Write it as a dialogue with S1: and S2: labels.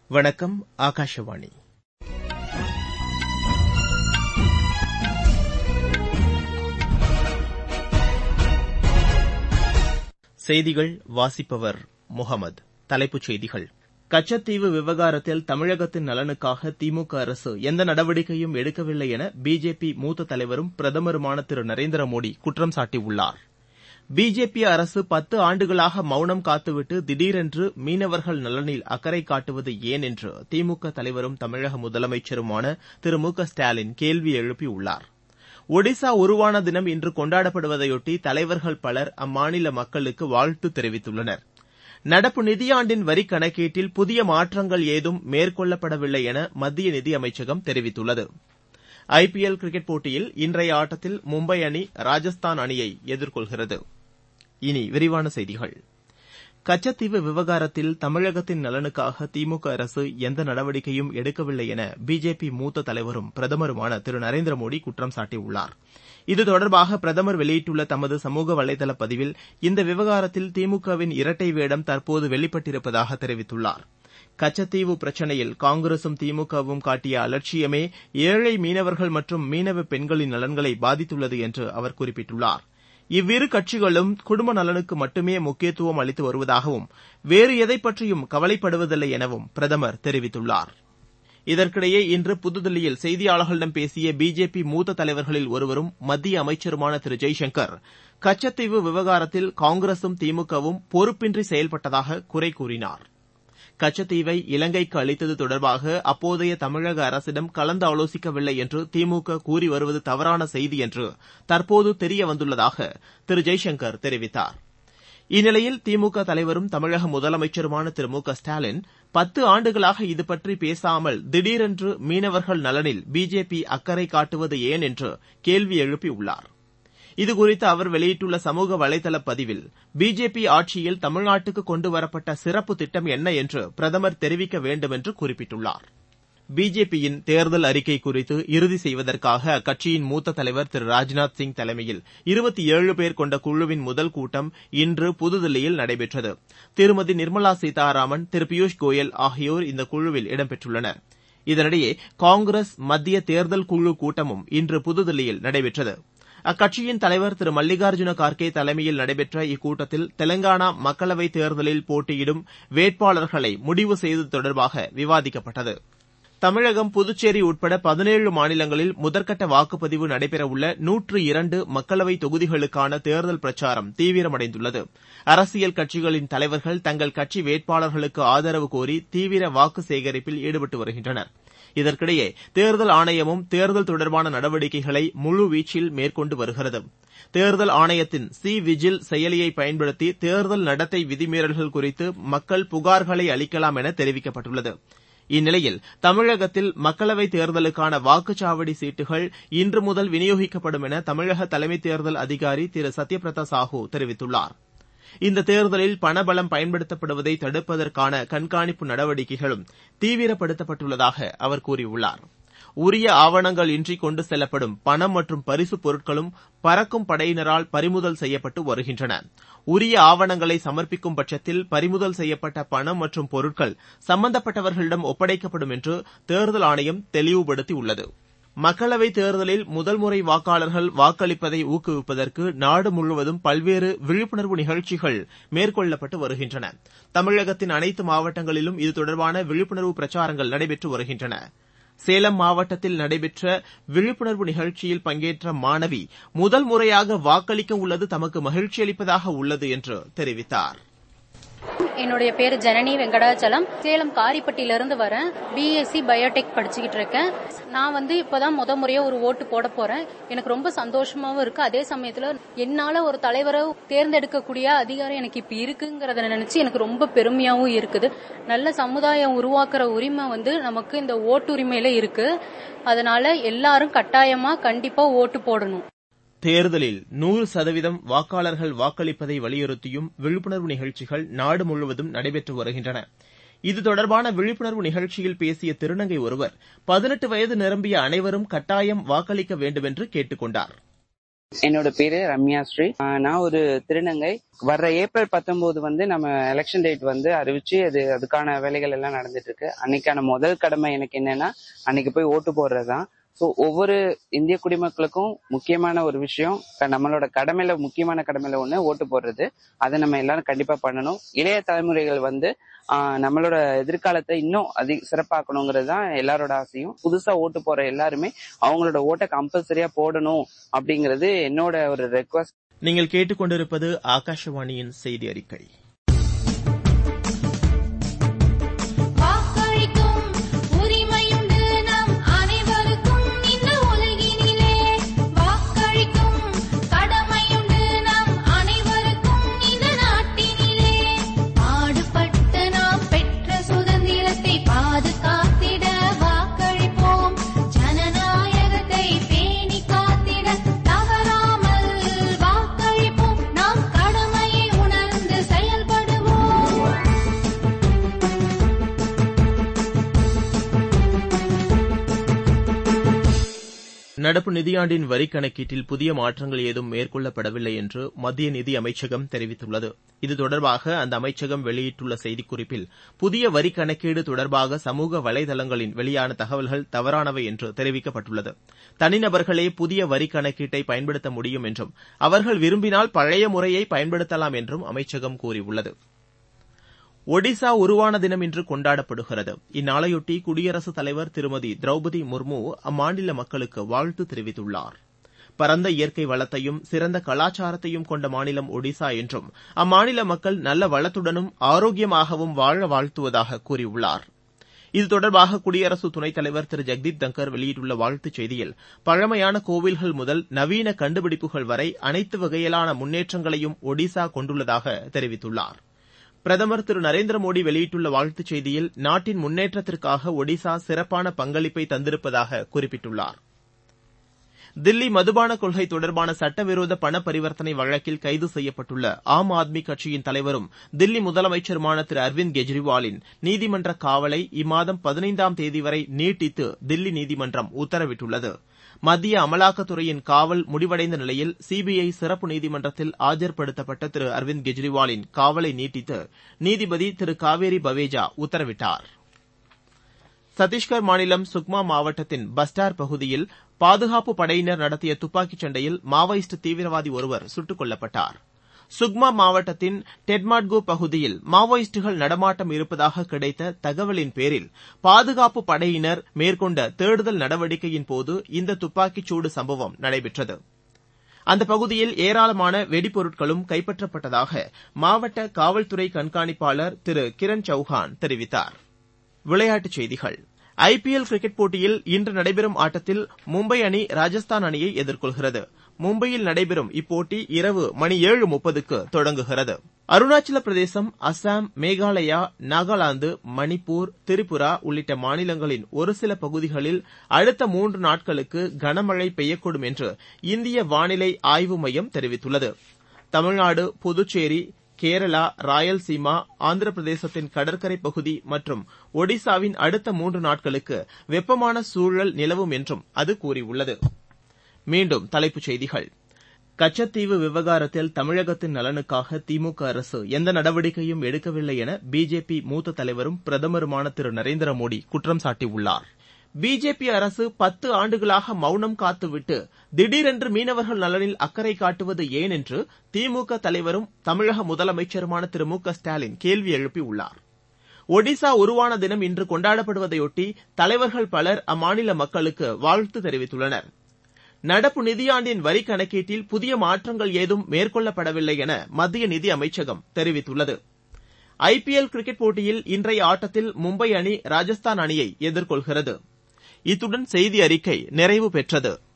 S1: வணக்கம் ஆகாஷவாணி செய்திகள் வாசிப்பவர் முகமது தலைப்புச் செய்திகள் கச்சத்தீவு விவகாரத்தில் தமிழகத்தின் நலனுக்காக திமுக அரசு எந்த நடவடிக்கையும் எடுக்கவில்லை என பிஜேபி மூத்த தலைவரும் பிரதமருமான திரு நரேந்திர மோடி குற்றம் சாட்டியுள்ளார் பிஜேபி அரசு பத்து ஆண்டுகளாக மௌனம் காத்துவிட்டு திடீரென்று மீனவர்கள் நலனில் அக்கறை காட்டுவது ஏன் என்று திமுக தலைவரும் தமிழக முதலமைச்சருமான திரு மு க ஸ்டாலின் கேள்வி எழுப்பியுள்ளார் ஒடிசா உருவான தினம் இன்று கொண்டாடப்படுவதையொட்டி தலைவர்கள் பலர் அம்மாநில மக்களுக்கு வாழ்த்து தெரிவித்துள்ளனர் நடப்பு நிதியாண்டின் வரிக் கணக்கீட்டில் புதிய மாற்றங்கள் ஏதும் மேற்கொள்ளப்படவில்லை என மத்திய நிதியமைச்சகம் தெரிவித்துள்ளது ஐ பி எல் கிரிக்கெட் போட்டியில் இன்றைய ஆட்டத்தில் மும்பை அணி ராஜஸ்தான் அணியை எதிர்கொள்கிறது இனி விரிவான செய்திகள் கச்சத்தீவு விவகாரத்தில் தமிழகத்தின் நலனுக்காக திமுக அரசு எந்த நடவடிக்கையும் எடுக்கவில்லை என பிஜேபி மூத்த தலைவரும் பிரதமருமான திரு நரேந்திர மோடி குற்றம் சாட்டியுள்ளார் இது தொடர்பாக பிரதமர் வெளியிட்டுள்ள தமது சமூக வலைதள பதிவில் இந்த விவகாரத்தில் திமுகவின் இரட்டை வேடம் தற்போது வெளிப்பட்டிருப்பதாக தெரிவித்துள்ளார் கச்சத்தீவு பிரச்சினையில் காங்கிரசும் திமுகவும் காட்டிய அலட்சியமே ஏழை மீனவர்கள் மற்றும் மீனவ பெண்களின் நலன்களை பாதித்துள்ளது என்று அவர் குறிப்பிட்டுள்ளார் இவ்விரு கட்சிகளும் குடும்ப நலனுக்கு மட்டுமே முக்கியத்துவம் அளித்து வருவதாகவும் வேறு எதைப் பற்றியும் கவலைப்படுவதில்லை எனவும் பிரதமர் தெரிவித்துள்ளார் இதற்கிடையே இன்று புதுதில்லியில் செய்தியாளர்களிடம் பேசிய பிஜேபி மூத்த தலைவர்களில் ஒருவரும் மத்திய அமைச்சருமான திரு ஜெய்சங்கர் கச்சத்தீவு விவகாரத்தில் காங்கிரசும் திமுகவும் பொறுப்பின்றி செயல்பட்டதாக குறை கூறினார் கச்சத்தீவை இலங்கைக்கு அளித்தது தொடர்பாக அப்போதைய தமிழக அரசிடம் கலந்து ஆலோசிக்கவில்லை என்று திமுக கூறி வருவது தவறான செய்தி என்று தற்போது தெரியவந்துள்ளதாக திரு ஜெய்சங்கர் தெரிவித்தார் இந்நிலையில் திமுக தலைவரும் தமிழக முதலமைச்சருமான திரு மு க ஸ்டாலின் பத்து ஆண்டுகளாக இதுபற்றி பேசாமல் திடீரென்று மீனவர்கள் நலனில் பிஜேபி அக்கறை காட்டுவது ஏன் என்று கேள்வி எழுப்பியுள்ளார் இதுகுறித்து அவர் வெளியிட்டுள்ள சமூக வலைதள பதிவில் பிஜேபி ஆட்சியில் தமிழ்நாட்டுக்கு கொண்டுவரப்பட்ட சிறப்பு திட்டம் என்ன என்று பிரதமர் தெரிவிக்க வேண்டும் என்று குறிப்பிட்டுள்ளார் பிஜேபியின் தேர்தல் அறிக்கை குறித்து இறுதி செய்வதற்காக அக்கட்சியின் மூத்த தலைவர் திரு ராஜ்நாத் சிங் தலைமையில் இருபத்தி ஏழு பேர் கொண்ட குழுவின் முதல் கூட்டம் இன்று புதுதில்லியில் நடைபெற்றது திருமதி நிர்மலா சீதாராமன் திரு பியூஷ் கோயல் ஆகியோர் இந்த குழுவில் இடம்பெற்றுள்ளனர் இதனிடையே காங்கிரஸ் மத்திய தேர்தல் குழு கூட்டமும் இன்று புதுதில்லியில் நடைபெற்றது அக்கட்சியின் தலைவர் திரு மல்லிகார்ஜுன கார்கே தலைமையில் நடைபெற்ற இக்கூட்டத்தில் தெலங்கானா மக்களவைத் தேர்தலில் போட்டியிடும் வேட்பாளர்களை முடிவு செய்தது தொடர்பாக விவாதிக்கப்பட்டது தமிழகம் புதுச்சேரி உட்பட பதினேழு மாநிலங்களில் முதற்கட்ட வாக்குப்பதிவு நடைபெறவுள்ள நூற்று இரண்டு மக்களவை தொகுதிகளுக்கான தேர்தல் பிரச்சாரம் தீவிரமடைந்துள்ளது அரசியல் கட்சிகளின் தலைவர்கள் தங்கள் கட்சி வேட்பாளர்களுக்கு ஆதரவு கோரி தீவிர வாக்கு சேகரிப்பில் ஈடுபட்டு வருகின்றனர் இதற்கிடையே தேர்தல் ஆணையமும் தேர்தல் தொடர்பான நடவடிக்கைகளை முழுவீச்சில் மேற்கொண்டு வருகிறது தேர்தல் ஆணையத்தின் சி விஜில் செயலியை பயன்படுத்தி தேர்தல் நடத்தை விதிமீறல்கள் குறித்து மக்கள் புகார்களை அளிக்கலாம் என தெரிவிக்கப்பட்டுள்ளது இந்நிலையில் தமிழகத்தில் மக்களவைத் தேர்தலுக்கான வாக்குச்சாவடி சீட்டுகள் இன்று முதல் விநியோகிக்கப்படும் என தமிழக தலைமை தேர்தல் அதிகாரி திரு சத்யபிரதா சாஹூ தெரிவித்துள்ளார் இந்த தேர்தலில் பணபலம் பயன்படுத்தப்படுவதை தடுப்பதற்கான கண்காணிப்பு நடவடிக்கைகளும் தீவிரப்படுத்தப்பட்டுள்ளதாக அவர் கூறியுள்ளார் உரிய ஆவணங்கள் இன்றி கொண்டு செல்லப்படும் பணம் மற்றும் பரிசுப் பொருட்களும் பறக்கும் படையினரால் பறிமுதல் செய்யப்பட்டு வருகின்றன உரிய ஆவணங்களை சமர்ப்பிக்கும் பட்சத்தில் பறிமுதல் செய்யப்பட்ட பணம் மற்றும் பொருட்கள் சம்பந்தப்பட்டவர்களிடம் ஒப்படைக்கப்படும் என்று தேர்தல் ஆணையம் தெளிவுபடுத்தியுள்ளது மக்களவைத் தேர்தலில் முதல் முறை வாக்காளர்கள் வாக்களிப்பதை ஊக்குவிப்பதற்கு நாடு முழுவதும் பல்வேறு விழிப்புணர்வு நிகழ்ச்சிகள் மேற்கொள்ளப்பட்டு வருகின்றன தமிழகத்தின் அனைத்து மாவட்டங்களிலும் இது தொடர்பான விழிப்புணர்வு பிரச்சாரங்கள் நடைபெற்று வருகின்றன சேலம் மாவட்டத்தில் நடைபெற்ற விழிப்புணர்வு நிகழ்ச்சியில் பங்கேற்ற மாணவி முதல் முறையாக வாக்களிக்க உள்ளது தமக்கு மகிழ்ச்சி அளிப்பதாக உள்ளது என்று தெரிவித்தார்
S2: என்னுடைய பேர் ஜனனி வெங்கடாச்சலம் சேலம் காரிப்பட்டியிலிருந்து வரேன் பிஎஸ்சி பயோடெக் படிச்சுக்கிட்டு இருக்கேன் நான் வந்து இப்பதான் முத முறையா ஒரு ஓட்டு போட போறேன் எனக்கு ரொம்ப சந்தோஷமாவும் இருக்கு அதே சமயத்துல என்னால ஒரு தலைவரை தேர்ந்தெடுக்கக்கூடிய அதிகாரம் எனக்கு இப்ப இருக்குங்கிறத நினைச்சு எனக்கு ரொம்ப பெருமையாவும் இருக்குது நல்ல சமுதாயம் உருவாக்குற உரிமை வந்து நமக்கு இந்த ஓட்டுரிமையில இருக்கு அதனால எல்லாரும் கட்டாயமா கண்டிப்பா ஓட்டு போடணும்
S1: தேர்தலில் நூறு சதவீதம் வாக்காளர்கள் வாக்களிப்பதை வலியுறுத்தியும் விழிப்புணர்வு நிகழ்ச்சிகள் நாடு முழுவதும் நடைபெற்று வருகின்றன இது தொடர்பான விழிப்புணர்வு நிகழ்ச்சியில் பேசிய திருநங்கை ஒருவர் பதினெட்டு வயது நிரம்பிய அனைவரும் கட்டாயம் வாக்களிக்க வேண்டுமென்று கேட்டுக் கொண்டார்
S3: என்னோட பேரு ரம்யா ஸ்ரீ ஆஹ் நான் ஒரு திருநங்கை வர்ற ஏப்ரல் பத்தொன்பது வந்து நம்ம எலெக்ஷன் டேட் வந்து அறிவிச்சு அது அதுக்கான வேலைகள் எல்லாம் நடந்துட்டு இருக்கு அன்னைக்கான முதல் கடமை எனக்கு என்னன்னா அன்னைக்கு போய் ஓட்டு போடுறதுதான் ஸோ ஒவ்வொரு இந்திய குடிமக்களுக்கும் முக்கியமான ஒரு விஷயம் க- நம்மளோட கடமையில முக்கியமான கடமையில ஒண்ணு ஓட்டு போடுறது அதை நம்ம எல்லாரும் கண்டிப்பா பண்ணணும் இளைய தலைமுறைகள் வந்து ஆஹ் நம்மளோட எதிர்காலத்தை இன்னும் அதிக சிறப்பாக்கணுங்கிறது தான் எல்லாரோட ஆசையும் புதுசா ஓட்டு போற எல்லாருமே அவங்களோட ஓட்டை கம்பல்சரியா போடணும் அப்படிங்கிறது என்னோட ஒரு ரெக்வஸ்ட்
S1: நீங்கள் கேட்டுக்கொண்டிருப்பது ஆகாஷவாணியின் செய்தி அறிக்கை
S4: வாக்களிக்கும் உரிமையுண்டு நம் அனைவருக்கும் இந்த உலகினிலே வாக்களிக்கும் கடமையுண்டு நம் அனைவருக்கும் இந்த நாட்டினிலே பாடுபட்டு நாம் பெற்ற சுதந்திரத்தை பாதுகாத்திட வாக்களிப்போம் ஜனநாயகத்தை பேணி காத்திட தவறாமல் வாக்களிப்போம் நாம் கடமையை உணர்ந்து செயல்படுவோம்
S1: நடப்பு நிதியாண்டின் வரிக் கணக்கீட்டில் புதிய மாற்றங்கள் ஏதும் மேற்கொள்ளப்படவில்லை என்று மத்திய நிதி அமைச்சகம் தெரிவித்துள்ளது இது தொடர்பாக அந்த அமைச்சகம் வெளியிட்டுள்ள செய்திக்குறிப்பில் புதிய வரிக் கணக்கீடு தொடர்பாக சமூக வலைதளங்களில் வெளியான தகவல்கள் தவறானவை என்று தெரிவிக்கப்பட்டுள்ளது தனிநபர்களே புதிய வரிக் கணக்கீட்டை பயன்படுத்த முடியும் என்றும் அவர்கள் விரும்பினால் பழைய முறையை பயன்படுத்தலாம் என்றும் அமைச்சகம் கூறியுள்ளது ஒடிசா உருவான தினம் இன்று கொண்டாடப்படுகிறது இந்நாளையொட்டி குடியரசுத் தலைவர் திருமதி திரௌபதி முர்மு அம்மாநில மக்களுக்கு வாழ்த்து தெரிவித்துள்ளார் பரந்த இயற்கை வளத்தையும் சிறந்த கலாச்சாரத்தையும் கொண்ட மாநிலம் ஒடிசா என்றும் அம்மாநில மக்கள் நல்ல வளத்துடனும் ஆரோக்கியமாகவும் வாழ வாழ்த்துவதாக கூறியுள்ளார் இது தொடர்பாக குடியரசு துணைத் தலைவர் திரு ஜெக்தீப் தங்கர் வெளியிட்டுள்ள வாழ்த்துச் செய்தியில் பழமையான கோவில்கள் முதல் நவீன கண்டுபிடிப்புகள் வரை அனைத்து வகையிலான முன்னேற்றங்களையும் ஒடிசா கொண்டுள்ளதாக தெரிவித்துள்ளார் பிரதமர் திரு நரேந்திர மோடி வெளியிட்டுள்ள வாழ்த்துச் செய்தியில் நாட்டின் முன்னேற்றத்திற்காக ஒடிசா சிறப்பான பங்களிப்பை தந்திருப்பதாக குறிப்பிட்டுள்ளார் தில்லி மதுபான கொள்கை தொடர்பான சட்டவிரோத பண பரிவர்த்தனை வழக்கில் கைது செய்யப்பட்டுள்ள ஆம் ஆத்மி கட்சியின் தலைவரும் தில்லி முதலமைச்சருமான திரு அரவிந்த் கெஜ்ரிவாலின் நீதிமன்ற காவலை இம்மாதம் பதினைந்தாம் தேதி வரை நீட்டித்து தில்லி நீதிமன்றம் உத்தரவிட்டுள்ளது மத்திய அமலாக்கத்துறையின் காவல் முடிவடைந்த நிலையில் சிபிஐ சிறப்பு நீதிமன்றத்தில் ஆஜர்படுத்தப்பட்ட திரு அரவிந்த் கெஜ்ரிவாலின் காவலை நீட்டித்து நீதிபதி திரு காவேரி பவேஜா உத்தரவிட்டார் சத்தீஸ்கர் மாநிலம் சுக்மா மாவட்டத்தின் பஸ்டார் பகுதியில் பாதுகாப்பு படையினர் நடத்திய துப்பாக்கிச் சண்டையில் மாவோயிஸ்ட் தீவிரவாதி ஒருவர் சுட்டுக் கொல்லப்பட்டார் சுக்மா மாவட்டத்தின் டெட்மாட்கோ பகுதியில் மாவோயிஸ்டுகள் நடமாட்டம் இருப்பதாக கிடைத்த தகவலின் பேரில் பாதுகாப்பு படையினர் மேற்கொண்ட தேடுதல் நடவடிக்கையின் போது இந்த துப்பாக்கிச் சூடு சம்பவம் நடைபெற்றது அந்த பகுதியில் ஏராளமான வெடிபொருட்களும் கைப்பற்றப்பட்டதாக மாவட்ட காவல்துறை கண்காணிப்பாளர் திரு கிரண் சௌஹான் தெரிவித்தார் விளையாட்டுச் செய்திகள் ஐபிஎல் கிரிக்கெட் போட்டியில் இன்று நடைபெறும் ஆட்டத்தில் மும்பை அணி ராஜஸ்தான் அணியை எதிர்கொள்கிறது மும்பையில் நடைபெறும் இப்போட்டி இரவு மணி ஏழு முப்பதுக்கு தொடங்குகிறது அருணாச்சல பிரதேசம் அசாம் மேகாலயா நாகாலாந்து மணிப்பூர் திரிபுரா உள்ளிட்ட மாநிலங்களின் ஒரு சில பகுதிகளில் அடுத்த மூன்று நாட்களுக்கு கனமழை பெய்யக்கூடும் என்று இந்திய வானிலை ஆய்வு மையம் தெரிவித்துள்ளது தமிழ்நாடு புதுச்சேரி கேரளா ராயல்சீமா ஆந்திர பிரதேசத்தின் கடற்கரை பகுதி மற்றும் ஒடிசாவின் அடுத்த மூன்று நாட்களுக்கு வெப்பமான சூழல் நிலவும் என்றும் அது கூறியுள்ளது மீண்டும் தலைப்புச் செய்திகள் கச்சத்தீவு விவகாரத்தில் தமிழகத்தின் நலனுக்காக திமுக அரசு எந்த நடவடிக்கையும் எடுக்கவில்லை என பிஜேபி மூத்த தலைவரும் பிரதமருமான திரு நரேந்திர மோடி குற்றம் சாட்டியுள்ளார் பிஜேபி அரசு பத்து ஆண்டுகளாக மௌனம் காத்துவிட்டு திடீரென்று மீனவர்கள் நலனில் அக்கறை காட்டுவது ஏன் என்று திமுக தலைவரும் தமிழக முதலமைச்சருமான திரு மு க ஸ்டாலின் கேள்வி எழுப்பியுள்ளார் ஒடிசா உருவான தினம் இன்று கொண்டாடப்படுவதையொட்டி தலைவர்கள் பலர் அம்மாநில மக்களுக்கு வாழ்த்து தெரிவித்துள்ளனர் நடப்பு நிதியாண்டின் வரி கணக்கீட்டில் புதிய மாற்றங்கள் ஏதும் மேற்கொள்ளப்படவில்லை என மத்திய நிதி அமைச்சகம் தெரிவித்துள்ளது ஐபிஎல் கிரிக்கெட் போட்டியில் இன்றைய ஆட்டத்தில் மும்பை அணி ராஜஸ்தான் அணியை எதிர்கொள்கிறது இத்துடன் செய்தி அறிக்கை நிறைவு பெற்றது